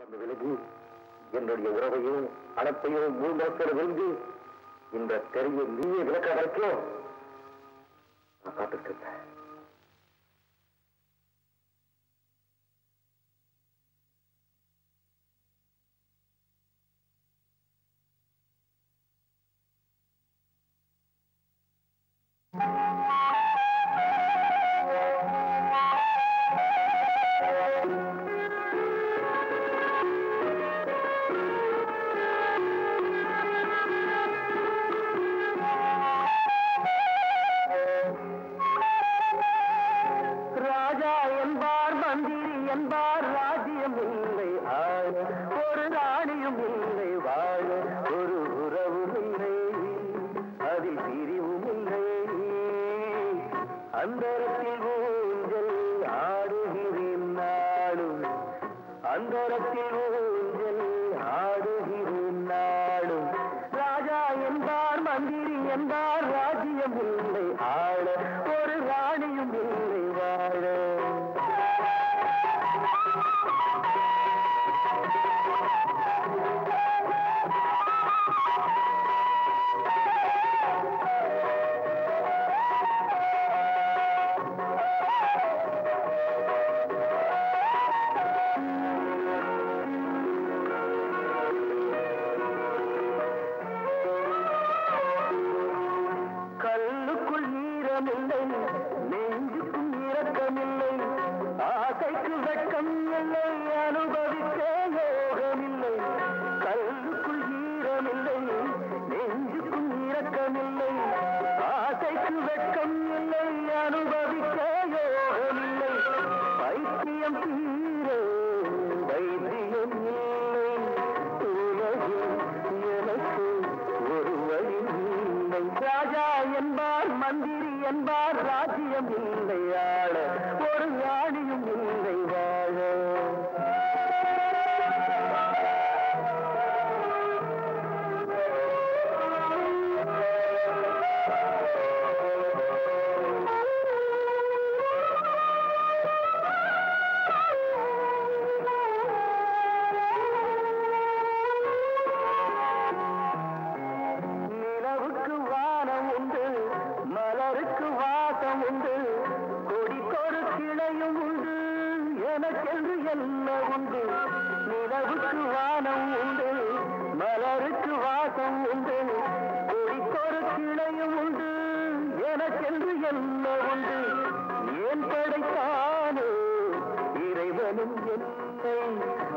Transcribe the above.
நடந்து விலகி என்னுடைய உறவையும் அடப்பையும் மூழ்கத்தில் விழுந்து இந்த தெருவை நீயே விளக்க வரைக்கும் நான் காத்துட்டு இருந்தேன் ராஜா என்பார் மந்திரி என்பார் ராஜ்யம் இல்லை ஆள ஒரு ராணியும் இல்லை வாழ ஒரு உறவும் இல்லை அதில் பிரிவும் இல்லை அந்தரத்தில் ஊஞ்சல் ஆடுகிறேன் நாளும் அந்தரத்தில் ஊஞ்சல் ஆடுகிறேன் நாளும் ராஜா என்பார் மந்திரி என்பார் ராஜ்யம் இல்லை ஆள ஒரு ராணியும் இல்லை வாழ கல்லுக்குள் ஈரமில்லை நெஞ்சுக்கும் இரக்கமில்லை ஆசைக்கு வெட்கம் இல்லை அனுபவிக்க யோகமில்லை கல்லுக்குள் ஈரமில்லை நெஞ்சுக்கும் இரக்கமில்லை ஆசைக்கு வெட்கம் இல்லை அனுபவிக்க யோகமில்லை பைத்தியம் தீர வைத்தியம் இல்லை உலகில் எனக்கு ஒரு வழி இல்லை ராஜா என்பார் மந்திரி என்பார் ராஜ்யம் இல்லை ஆள ஒரு ராணியும் இல்லை வாழ நிலவுக்கு வானம் உண்டு மலருக்கு வாசம் உண்டு கொடிக்கொரு கிளையும் உண்டு எனக்கென்று என்ன உண்டு நிலவுக்கு வானம் உண்டு மலருக்கு வாசம் உண்டு கொடிக்கொரு கிளையும் உண்டு எனக்கென்று என்ன உண்டு ஏன் படைத்தானோ இறைவனும் என்னை